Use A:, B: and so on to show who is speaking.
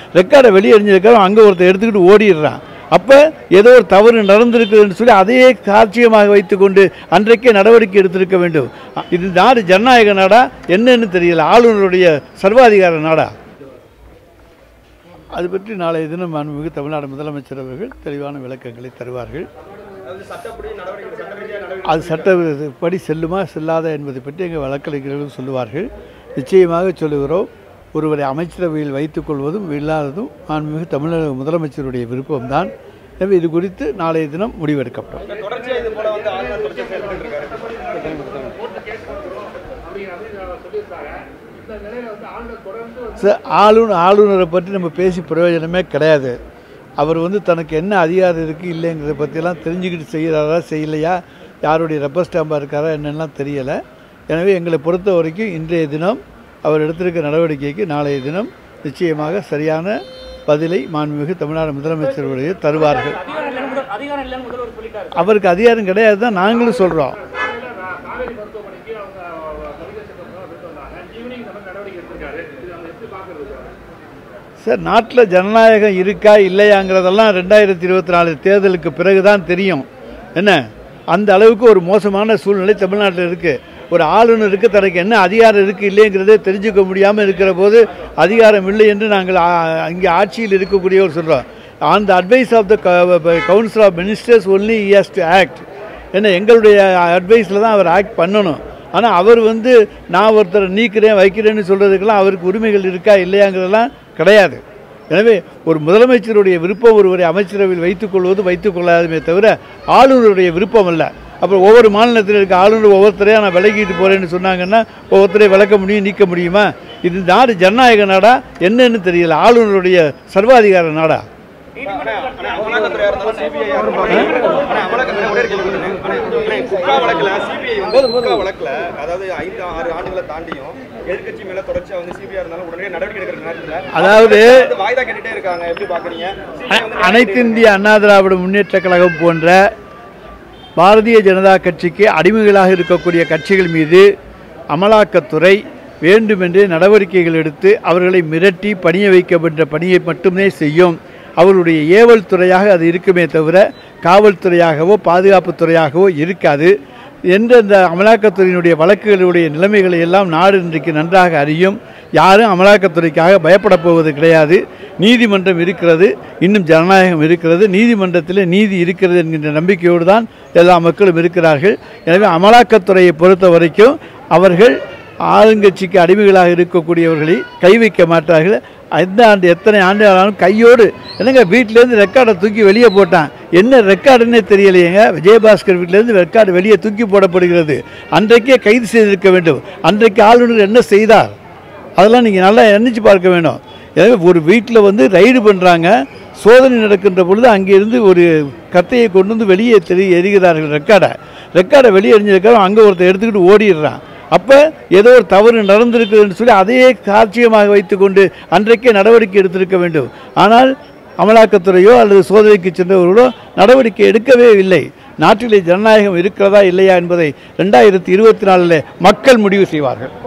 A: ரெக்கார்டை வெளியே எறிஞ்சிருக்கிறோம் அங்கே ஒருத்தர் எடுத்துக்கிட்டு ஓடிடுறான் அப்போ ஏதோ ஒரு தவறு நடந்திருக்குதுன்னு சொல்லி அதையே சாட்சியமாக வைத்துக்கொண்டு அன்றைக்கே நடவடிக்கை எடுத்திருக்க வேண்டும் இது நாடு ஜனநாயக நாடா என்னன்னு தெரியல ஆளுநருடைய சர்வாதிகார நாடா அது பற்றி நாளைய தினம் மாண்புமிகு தமிழ்நாடு முதலமைச்சர் அவர்கள் தெளிவான விளக்கங்களை தருவார்கள் அது சட்டப்படி செல்லுமா செல்லாதா என்பதை பற்றி எங்கள் வழக்கறிஞர்கள் சொல்லுவார்கள் நிச்சயமாக சொல்லுகிறோம் ஒருவரை அமைச்சரவையில் வைத்துக் கொள்வதும் இல்லாததும் மாண்புமிகு தமிழக முதலமைச்சருடைய விருப்பம்தான் எனவே இது குறித்து நாளைய தினம் முடிவெடுக்கப்படும்
B: தொடர்ச்சியா இது போல வந்து ஆளுநர் தொடர்ச்சியா செயல்பட்டு இருக்காரு
A: சார் ஆளுநர் ஆளுநரை பற்றி நம்ம பேசி பிரயோஜனமே கிடையாது அவர் வந்து தனக்கு என்ன அதிகாரம் இருக்குது இல்லைங்கிறத பற்றியெல்லாம் தெரிஞ்சுக்கிட்டு செய்கிறாரா செய்யலையா யாருடைய ரப்பர் ஸ்டாம்பாக இருக்காரா என்னெல்லாம் தெரியலை எனவே எங்களை பொறுத்த வரைக்கும் இன்றைய தினம் அவர் எடுத்திருக்க நடவடிக்கைக்கு நாளைய தினம் நிச்சயமாக சரியான பதிலை மாண்புமிகு தமிழ்நாடு முதலமைச்சருடைய தருவார்கள்
C: அதிகாரம் இல்லைன்னு முதல் அதிகாரம் இல்லைன்னு முதல்வர் சொல்லிட்டாரு
A: அவருக்கு அதிகாரம் கிடையாது தான் நாங்களும் சொல்கிறோம்
D: காவேரி மருத்துவமனைக்கு அவங்க மனித விட்டு வந்தாங்க ஈவினிங் இந்த மாதிரி நடவடிக்கை எடுத்திருக்காரு இது அவங்க எப்படி பார்க்கறது
A: சார் நாட்டில் ஜனநாயகம் இருக்கா இல்லையாங்கிறதெல்லாம் ரெண்டாயிரத்தி இருபத்தி நாலு தேர்தலுக்கு பிறகு தான் தெரியும் என்ன அந்த அளவுக்கு ஒரு மோசமான சூழ்நிலை தமிழ்நாட்டில் இருக்குது ஒரு ஆளுநருக்கு தனக்கு என்ன அதிகாரம் இருக்குது இல்லைங்கிறதே தெரிஞ்சுக்க முடியாமல் இருக்கிற போது அதிகாரம் இல்லை என்று நாங்கள் ஆ- இங்கே ஆட்சியில் இருக்கக்கூடியவர் சொல்கிறோம் on the advice of the council of ministers only has to act என்ன எங்களுடைய அட்வைஸில் தான் அவர் ஆக்ட் பண்ணணும் ஆனால் அவர் வந்து நான் ஒருத்தரை நீக்கிறேன் வைக்கிறேன்னு சொல்கிறதுக்கெல்லாம் அவருக்கு உரிமைகள் இருக்கா இல்லையாங்கிறதெல்லாம் கிடையாது எனவே ஒரு முதலமைச்சருடைய விருப்பம் ஒருவரை அமைச்சரவையில் வைத்துக்கொள்வது வைத்துக் கொள்ளாதமே தவிர ஆளுநருடைய விருப்பம் அல்ல அப்புறம் ஒவ்வொரு மாநிலத்தில் இருக்க ஆளுநர் ஒவ்வொருத்தரையும் நான் விலகிட்டு போகிறேன்னு சொன்னாங்கன்னா ஒவ்வொருத்தரையும் விளக்க முடியும் நீக்க முடியுமா இது நாடு ஜனநாயக நாடா என்னன்னு தெரியல ஆளுநருடைய சர்வாதிகார நாடா
B: அமலாக்கத்துறையா இருந்தாலும் சிபிஐ அமலாக்கத்துறை ஒரே ஒரு கேள்வி கேட்கிறேன். ஆனா, ஆனா, குட்கா வழக்குல சிபிஐ வந்து குட்கா வழக்குல அதாவது ஐந்து ஆறு ஆண்டுகளை தாண்டியும் எதிர்க்கட்சி மேல தொடர்ச்சியா வந்து சிபிஐ இருந்தாலும் உடனே நடவடிக்கை எடுக்கிற நேரத்துல
A: அதாவது
B: வந்து வாய்தா கேட்டுட்டே இருக்காங்க எப்படி பாக்குறீங்க CBI வந்து
A: அனைத்து இந்திய அண்ணா திராவிட முன்னேற்ற கழகம் போன்ற பாரதிய ஜனதா கட்சிக்கு அடிமைகளாக இருக்கக்கூடிய கட்சிகள் மீது அமலாக்கத்துறை வேண்டுமென்றே நடவடிக்கைகள் எடுத்து அவர்களை மிரட்டி பணிய வைக்கின்ற பணியை மட்டுமே செய்யும் அவர்களுடைய ஏவல் துறையாக அது இருக்குமே தவிர காவல்துறையாகவோ பாதுகாப்புத் துறையாகவோ இருக்காது என்ற இந்த அமலாக்கத்துறையினுடைய வழக்குகளுடைய நிலைமைகளை எல்லாம் நாடு இன்றைக்கு நன்றாக அறியும் யாரும் அமலாக்கத்துறைக்காக பயப்படப் போவது கிடையாது நீதிமன்றம் இருக்கிறது இன்னும் ஜனநாயகம் இருக்கிறது நீதிமன்றத்தில் நீதி இருக்கிறது என்கின்ற நம்பிக்கையோடு தான் எல்லா மக்களும் இருக்கிறார்கள் எனவே அமலாக்கத்துறையை பொறுத்த வரைக்கும் அவர்கள் ஆளுங்கட்சிக்கு அடிமைகளாக இருக்கக்கூடியவர்களை கை வைக்க மாட்டார்கள் எந்த ஆண்டு எத்தனை ஆண்டு ஆனாலும் கையோடு என்னங்க வீட்டிலேருந்து ரெக்கார்டை தூக்கி வெளியே போட்டான் என்ன ரெக்கார்டுன்னே தெரியலையேங்க விஜயபாஸ்கர் வீட்டிலேருந்து ரெக்கார்டு வெளியே தூக்கி போடப்படுகிறது அன்றைக்கே கைது செய்திருக்க வேண்டும் அன்றைக்கு ஆளுநர் என்ன செய்தார் அதெல்லாம் நீங்கள் நல்லா எண்ணிச்சு பார்க்க வேணும் எனவே ஒரு வீட்டில் வந்து ரைடு பண்ணுறாங்க சோதனை நடக்கின்ற பொழுது அங்கேருந்து ஒரு கத்தையை கொண்டு வந்து வெளியே தெரி எறிகிறார்கள் ரெக்கார்டை ரெக்கார்டை வெளியே எறிஞ்சிருக்கிறோம் அங்கே ஒருத்தர் எடுத்துக்கிட்டு ஓடிடுறான் அப்போ ஏதோ ஒரு தவறு நடந்திருக்குதுன்னு சொல்லி அதையே சாட்சியமாக வைத்துக்கொண்டு அன்றைக்கே நடவடிக்கை எடுத்திருக்க வேண்டும் ஆனால் அமலாக்கத்துறையோ அல்லது சோதனைக்கு சென்றவர்களோ நடவடிக்கை எடுக்கவே இல்லை நாட்டிலே ஜனநாயகம் இருக்கிறதா இல்லையா என்பதை ரெண்டாயிரத்தி இருபத்தி நாலில் மக்கள் முடிவு செய்வார்கள்